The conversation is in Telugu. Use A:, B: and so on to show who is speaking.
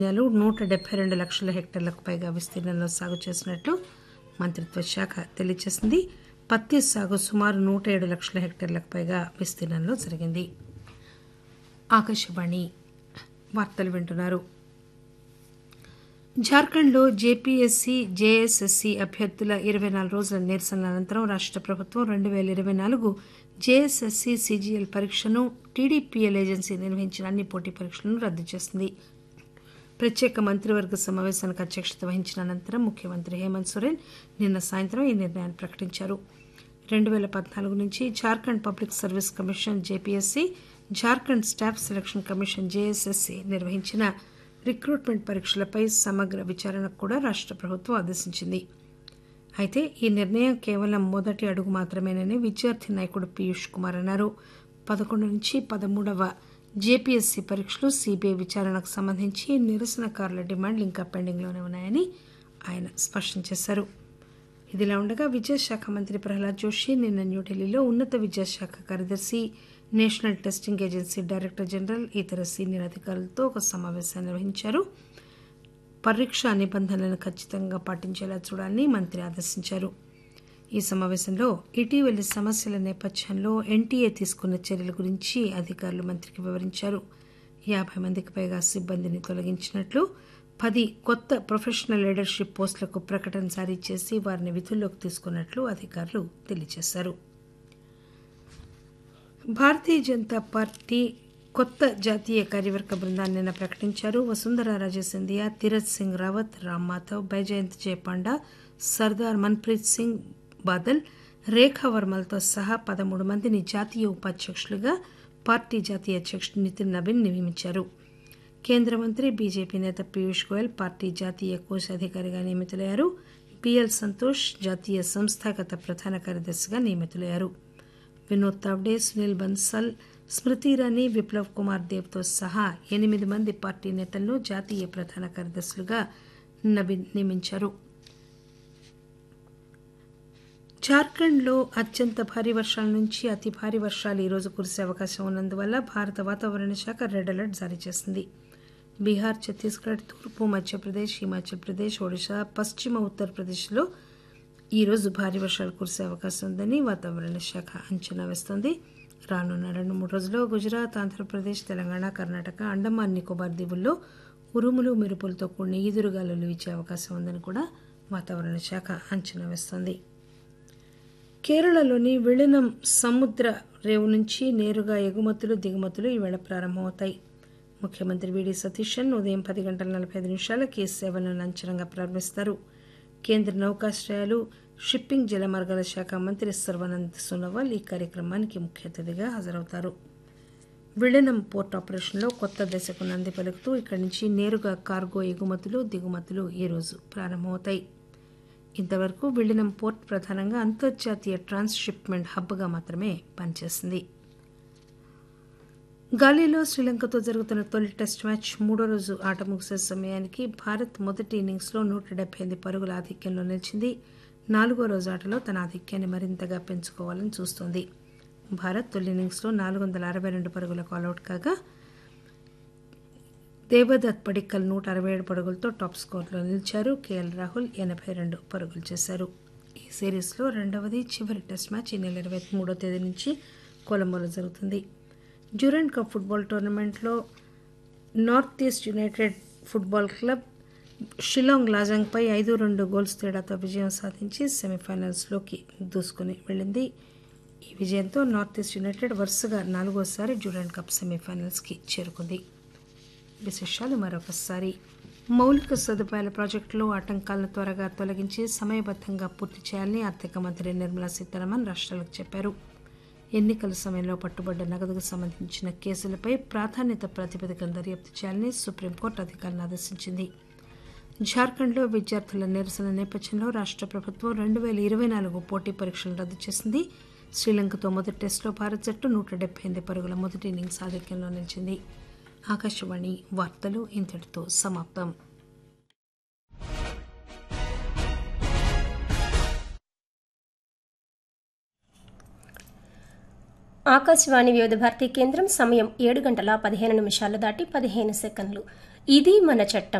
A: ధాన్యాలు నూట డెబ్బై రెండు లక్షల హెక్టార్లకు పైగా విస్తీర్ణంలో సాగు చేసినట్లు మంత్రిత్వ శాఖ తెలియజేసింది పత్తి సాగు సుమారు నూట ఏడు లక్షల హెక్టార్లకు పైగా విస్తీర్ణంలో జరిగింది ఆకాశవాణి వార్తలు వింటున్నారు జార్ఖండ్లో జేపీఎస్సీ జేఎస్ఎస్సీ అభ్యర్థుల ఇరవై నాలుగు రోజుల నిరసనల అనంతరం రాష్ట ప్రభుత్వం రెండు పేల ఇరవై నాలుగు జేఎస్ఎస్సీ సీజీఎల్ పరీక్షను టీడీపీఎల్ ఏజెన్సీ నిర్వహించిన అన్ని పోటీ పరీక్షలను రద్దు చేసింది ప్రత్యేక మంత్రివర్గ సమావేశానికి అధ్యక్షత వహించిన అనంతరం ముఖ్యమంత్రి హేమంత్ సోరెన్ నిన్న సాయంత్రం ఈ నిర్ణయాన్ని ప్రకటించారు రెండు పేల పద్నాలుగు నుంచి Jharkhand public service commission JPSC Jharkhand staff selection commission JSSC నిర్వహించిన రిక్రూట్మెంట్ పరీక్షలపై సమగ్ర విచారణకు కూడా రాష్ట ప్రభుత్వం ఆదేశించింది అయితే ఈ నిర్ణయం కేవలం మొదటి అడుగు మాత్రమేనని విద్యార్థి నాయకుడు పీయూష్ కుమార్ అన్నారు పదకొండు నుంచి పదమూడవ జేపీఎస్సీ పరీక్షలు సీబీఐ విచారణకు సంబంధించి నిరసనకారుల డిమాండ్లు ఇంకా పెండింగ్లోనే ఉన్నాయని ఆయన స్పష్టం చేశారు ఇదిలా ఉండగా విద్యాశాఖ మంత్రి ప్రహ్లాద్ జోషి నిన్న న్యూఢిల్లీలో ఉన్నత విద్యాశాఖ కార్యదర్శి national testing agency director general ఇతర సీనియర్ అధికారులతో ఒక సమావేశాన్ని నిర్వహించారు పరీక్ష నిబంధనలను ఖచ్చితంగా పాటించేలా చూడాలని మంత్రి ఆదేశించారు ఈ సమావేశంలో ఇటీవలి సమస్యల నేపథ్యంలో ఎన్టీఏ తీసుకున్న చర్యల గురించి అధికారులు మంత్రికి వివరించారు యాభై మందికి పైగా సిబ్బందిని తొలగించినట్లు పది కొత్త ప్రొఫెషనల్ లీడర్షిప్ పోస్టులకు ప్రకటన జారీ చేసి వారిని విధుల్లోకి తీసుకున్నట్లు అధికారులు తెలియజేశారు భారతీయ జనతా పార్టీ కొత్త జాతీయ కార్యవర్గ బృందాన్ని నిన్న ప్రకటించారు వసుంధరా రాజే సింధియా తీరత్ సింగ్ రావత్ రామ్ మాధవ్ బైజయంత్ జయపాండా సర్దార్ మన్ప్రీత్ సింగ్ బాదల్ రేఖా వర్మలతో సహా పదమూడు మందిని జాతీయ ఉపాధ్యక్షులుగా పార్టీ జాతీయ అధ్యక్షుడు నితిన్ నవీన్ నియమించారు కేంద్ర మంత్రి బీజేపీ నేత పీయూష్ గోయల్ పార్టీ జాతీయ కోశాధికారిగా నియమితులయ్యారు బిఎల్ సంతోష్ జాతీయ సంస్థాగత ప్రధాన కార్యదర్శిగా నియమితులయ్యారు వినోద్ తావ్డే సునీల్ బన్సల్ స్మృతి ఇరానీ విప్లవ్ కుమార్ దేవ్తో సహా ఎనిమిది మంది పార్టీ నేతలను జాతీయ ప్రధాన కార్యదర్శులుగా నవీన్ నియమించారు జార్ఖండ్లో అత్యంత భారీ వర్షాల నుంచి అతి భారీ వర్షాలు ఈరోజు కురిసే అవకాశం ఉన్నందువల్ల భారత వాతావరణ శాఖ రెడ్ అలర్ట్ జారీ చేసింది బీహార్ ఛత్తీస్గఢ్ తూర్పు మధ్యప్రదేశ్ హిమాచల్ ప్రదేశ్ ఒడిశా పశ్చిమ ఉత్తరప్రదేశ్లో ఈరోజు భారీ వర్షాలు కురిసే అవకాశం ఉందని వాతావరణ శాఖ అంచనా వేస్తోంది రానున్న రెండు మూడు రోజుల్లో గుజరాత్ ఆంధ్రప్రదేశ్ తెలంగాణ కర్ణాటక అండమాన్ నికోబార్ దీవుల్లో ఉరుములు మెరుపులతో కూడిన ఈదురుగాలులు వీచే అవకాశం ఉందని కూడా వాతావరణ శాఖ అంచనా వేస్తోంది కేరళలోని విళనం సముద్ర రేవు నుంచి నేరుగా ఎగుమతులు దిగుమతులు ఈవేళ ప్రారంభమవుతాయి ముఖ్యమంత్రి వీడి సతీశన్ ఉదయం పది గంటల నలభై ఐదు నిమిషాలకి ఈ సేవలను లాంఛనంగా ప్రారంభిస్తారు కేంద్ర నౌకాశ్రయాలు షిప్పింగ్ జలమార్గాల శాఖ మంత్రి సర్వానంద్ సోనోవాల్ ఈ కార్యక్రమానికి ముఖ్య అతిథిగా హాజరవుతారు విళనం పోర్ట్ ఆపరేషన్లో కొత్త దశకు నంది పలుకుతూ ఇక్కడి నుంచి నేరుగా కార్గో ఎగుమతులు దిగుమతులు ఈరోజు ప్రారంభమవుతాయి ఇంతవరకు విళనం పోర్ట్ ప్రధానంగా అంతర్జాతీయ ట్రాన్స్షిప్మెంట్ హబ్గా మాత్రమే పనిచేసింది గాలిలో శ్రీలంకతో జరుగుతున్న తొలి టెస్ట్ మ్యాచ్ మూడో రోజు ఆట ముగిసే సమయానికి భారత్ మొదటి ఇన్నింగ్స్లో నూట డెబ్బై ఎనిమిది పరుగుల ఆధిక్యంలో నిలిచింది నాలుగో రోజు ఆటలో తన ఆధిక్యాన్ని మరింతగా పెంచుకోవాలని చూస్తోంది భారత్ తొలి ఇన్నింగ్స్లో నాలుగు వందల అరవై రెండు పరుగులకు ఆల్అవుట్ కాగా దేవదత్ పడిక్కల్ నూట అరవై ఏడు పరుగులతో టాప్ స్కోర్లో నిలిచారు కేఎల్ రాహుల్ ఎనభై రెండు పరుగులు చేశారు ఈ సిరీస్లో రెండవది చివరి టెస్ట్ మ్యాచ్ ఈ నెల ఇరవై మూడో తేదీ నుంచి కొలంబోలో జరుగుతుంది డ్యూరెంట్ కప్ ఫుట్బాల్ టోర్నమెంట్లో north east united football club Shillong లాజంగ్పై ఐదు రెండు గోల్స్ తేడాతో విజయం సాధించి సెమీఫైనల్స్లోకి దూసుకుని వెళ్ళింది ఈ విజయంతో నార్త్ ఈస్ట్ యునైటెడ్ వరుసగా నాలుగోసారి డ్యూరెంట్ కప్ సెమీఫైనల్స్కి చేరుకుంది విశేషాలు మరొకసారి మౌలిక సదుపాయాల ప్రాజెక్టులో ఆటంకాలను త్వరగా తొలగించి సమయబద్ధంగా పూర్తి చేయాలని ఆర్థిక మంత్రి నిర్మలా సీతారామన్ రాష్ట్రాలకు చెప్పారు ఎన్నికల సమయంలో పట్టుబడ్డ నగదుకు సంబంధించిన కేసులపై ప్రాధాన్యత ప్రాతిపదికన దర్యాప్తు చేయాలని సుప్రీంకోర్టు అధికారులను ఆదేశించింది జార్ఖండ్లో విద్యార్థుల నిరసన నేపథ్యంలో రాష్ట్ర ప్రభుత్వం రెండు వేల ఇరవై నాలుగు పోటీ పరీక్షలను రద్దు చేసింది శ్రీలంకతో మొదటి టెస్టులో భారత్ జట్టు నూట డెబ్బై ఎనిమిది పరుగుల మొదటి ఇన్నింగ్స్ ఆధిక్యంలో నిలిచింది ఆకాశవాణి వార్తలు ఇంతటితో సమాప్తం
B: ఆకాశవాణి వివిధ భారతి కేంద్రం సమయం ఏడు గంటల పదిహేను నిమిషాలు దాటి పదిహేను సెకండ్లు ఇది మన చట్టం